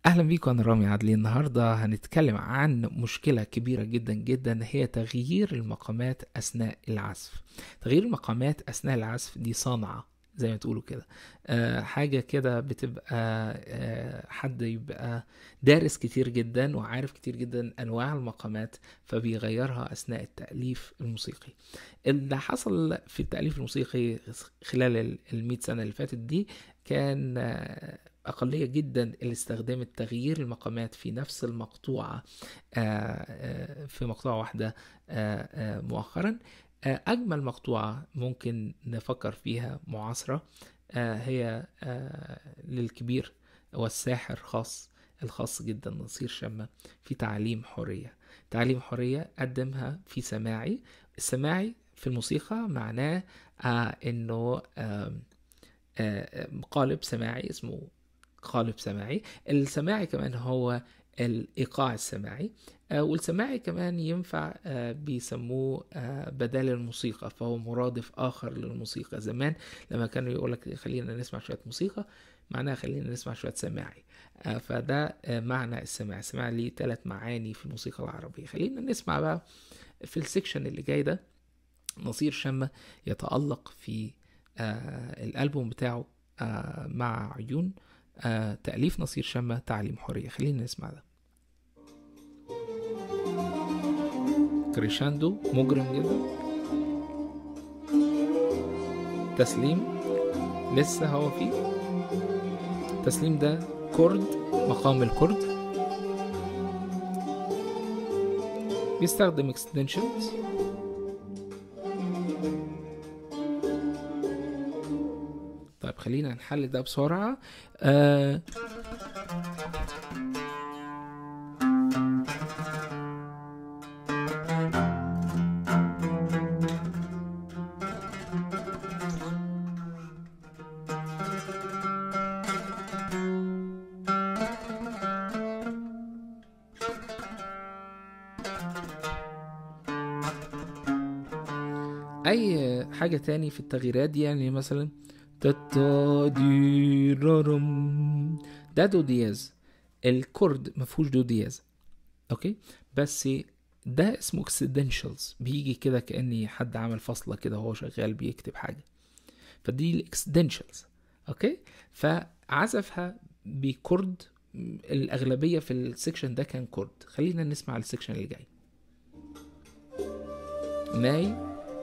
اهلا بيكم انا رامي عدلي النهارده هنتكلم عن مشكله كبيره جدا جدا هي تغيير المقامات اثناء العزف تغيير المقامات اثناء العزف دي صنعه زي ما تقولوا كده أه حاجة كده بتبقى أه حد يبقى دارس كتير جدا وعارف كتير جدا أنواع المقامات فبيغيرها أثناء التأليف الموسيقي اللي حصل في التأليف الموسيقي خلال المئة سنة اللي فاتت دي كان أه أقلية جدا اللي استخدمت تغيير المقامات في نفس المقطوعة في مقطوعة واحدة مؤخرا أجمل مقطوعة ممكن نفكر فيها معاصرة هي للكبير والساحر خاص الخاص جدا نصير شمة في تعليم حرية تعليم حرية قدمها في سماعي السماعي في الموسيقى معناه انه قالب سماعي اسمه قالب سماعي السماعي كمان هو الإيقاع السماعي والسماعي كمان ينفع بيسموه بدال الموسيقى فهو مرادف آخر للموسيقى زمان لما كانوا يقولك خلينا نسمع شوية موسيقى معناها خلينا نسمع شوية سماعي فده معنى السماع السماع ليه ثلاث معاني في الموسيقى العربية خلينا نسمع بقى في السكشن اللي جاي ده نصير شمة يتألق في الألبوم بتاعه مع عيون آه، تأليف نصير شمة تعليم حرية خلينا نسمع ده كريشاندو مجرم جدا تسليم لسه هو فيه التسليم ده كورد مقام الكورد بيستخدم اكستنشنز طيب خلينا نحل ده بسرعة آه أي حاجة تاني في التغييرات دي يعني مثلا تتا دي رارم ده دو دياز الكورد مفهوش دو دياز اوكي بس ده اسمه اكسيدنشالز بيجي كده كاني حد عمل فصله كده وهو شغال بيكتب حاجه فدي الاكسيدنشالز اوكي فعزفها بكورد الاغلبيه في السكشن ده كان كورد خلينا نسمع السكشن اللي جاي ناي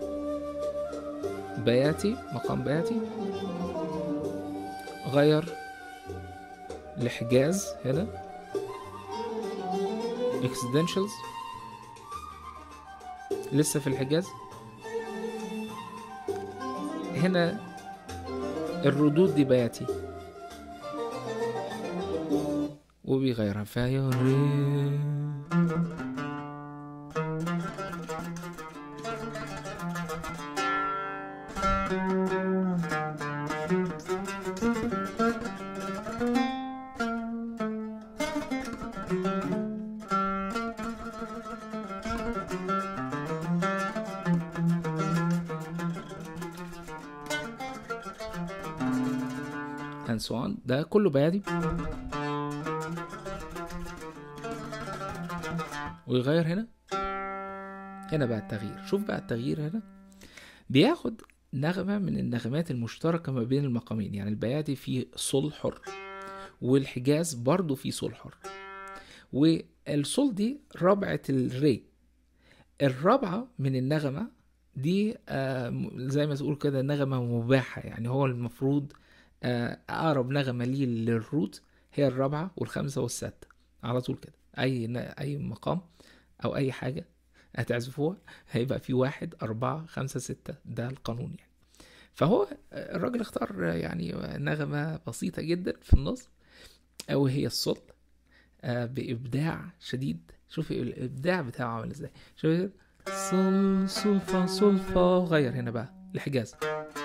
بياتي مقام بياتي غير لحجاز هنا اكسيدنشالز لسه في الحجاز هنا الردود دي بياتي وبيغيرها فيا and so on ده كله بيادي ويغير هنا هنا بقى التغيير شوف بقى التغيير هنا بياخد نغمة من النغمات المشتركة ما بين المقامين يعني البياتي فيه صول حر والحجاز برضو فيه صول حر والصول دي رابعة الري الرابعة من النغمة دي آه زي ما تقول كده نغمة مباحة يعني هو المفروض اقرب نغمه ليه للروت هي الرابعه والخامسه والسادسه على طول كده اي اي مقام او اي حاجه هتعزفوها هيبقى في واحد أربعة خمسة ستة ده القانون يعني فهو الراجل اختار يعني نغمة بسيطة جدا في النص أو هي الصل بإبداع شديد شوفي الإبداع بتاعه عامل ازاي شوفي صل صل فا صل فا غير هنا بقى الحجاز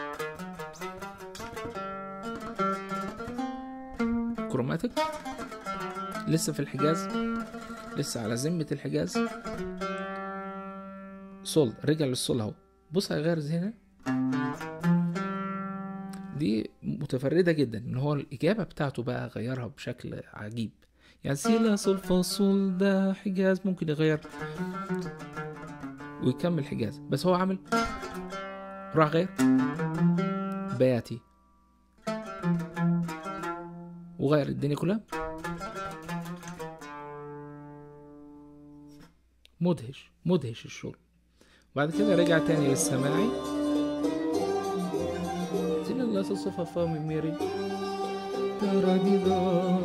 كروماتيك لسه في الحجاز لسه على ذمة الحجاز صول رجع للصول اهو بص هيغير هنا دي متفردة جدا ان هو الإجابة بتاعته بقى غيرها بشكل عجيب يعني سي لا صول فا صول ده حجاز ممكن يغير ويكمل حجاز بس هو عامل راح غير بياتي وغير الدنيا كلها مدهش مدهش الشغل بعد كده رجع تاني للسماعي زين الله تصفى فامي ميري ترانيدا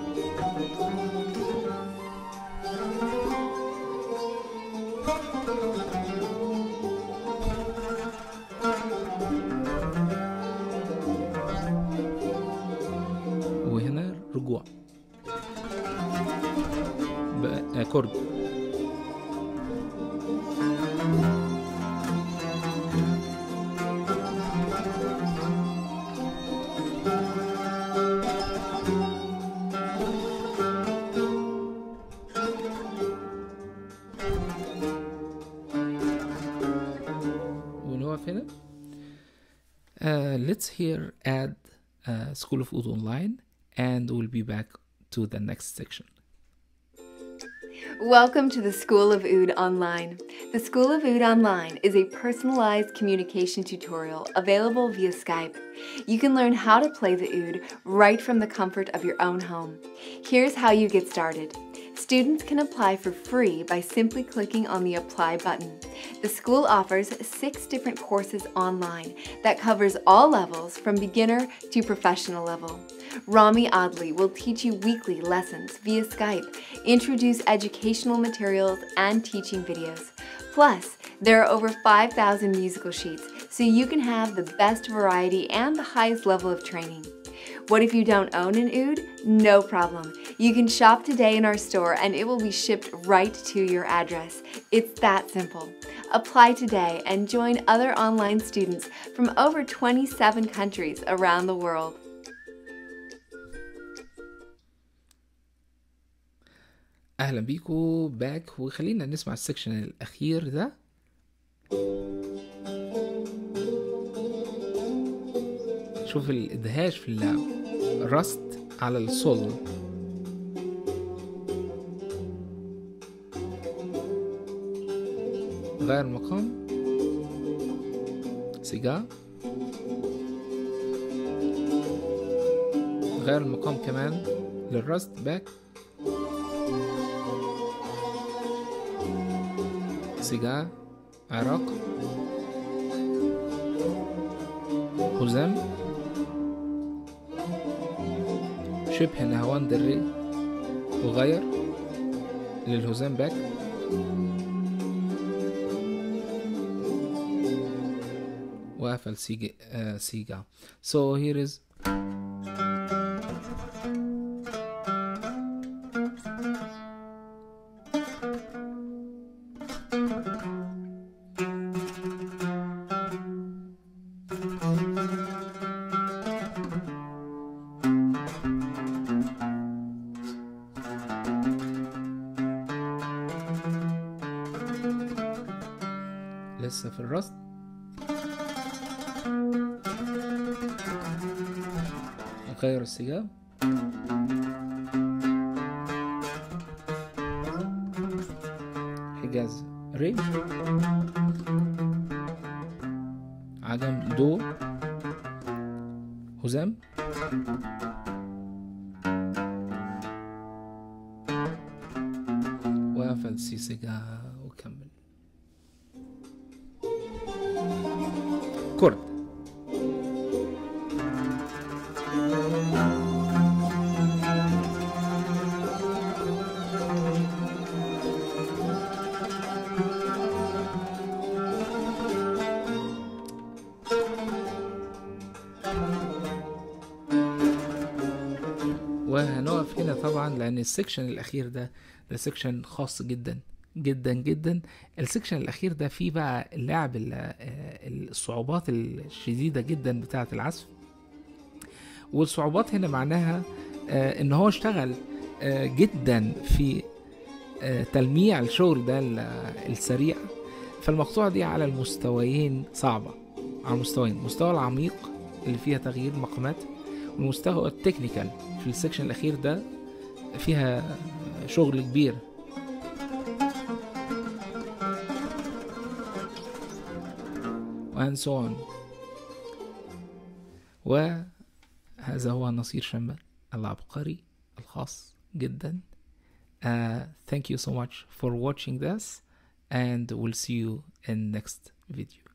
وهنا رجوع بقى كورد ونقف هنا uh, let's hear add uh, School of Oud online and we'll be back to the next section Welcome to the School of Oud Online. The School of Oud Online is a personalized communication tutorial available via Skype. You can learn how to play the oud right from the comfort of your own home. Here's how you get started. Students can apply for free by simply clicking on the apply button. The school offers six different courses online that covers all levels from beginner to professional level. Rami Adli will teach you weekly lessons via Skype, introduce educational materials, and teaching videos. Plus, there are over 5,000 musical sheets, so you can have the best variety and the highest level of training. What if you don't own an oud? No problem. You can shop today in our store and it will be shipped right to your address. It's that simple. Apply today and join other online students from over 27 countries around the world. اهلا بيكو باك وخلينا نسمع السكشن الاخير ده شوف الادهاش في اللعب رست على الصل غير المقام سيجار غير المقام كمان للرست باك سيجار عراق حزام شبه نهوان دري وغير للهزام باك وقفل سيجا آه سيجا so here is لسه في الرصد نغير السجاب حجاز ري عدم دو هزام وقفل سي سجا وكمل كرد وهنقف هنا طبعا لان السكشن الاخير ده ده سكشن خاص جدا جدا جدا السكشن الاخير ده فيه بقى اللعب ال- آه، الصعوبات الشديده جدا بتاعه العزف والصعوبات هنا معناها آه، ان هو اشتغل آه، جدا في آه، تلميع الشغل ده ال- السريع فالمقطوعة دي على المستويين صعبة على المستويين المستوى العميق اللي فيها تغيير مقامات والمستوى التكنيكال في السكشن الأخير ده فيها شغل كبير and so on وهذا هو نصير شمال العبقري الخاص جدا uh, thank you so much for watching this and we'll see you in next video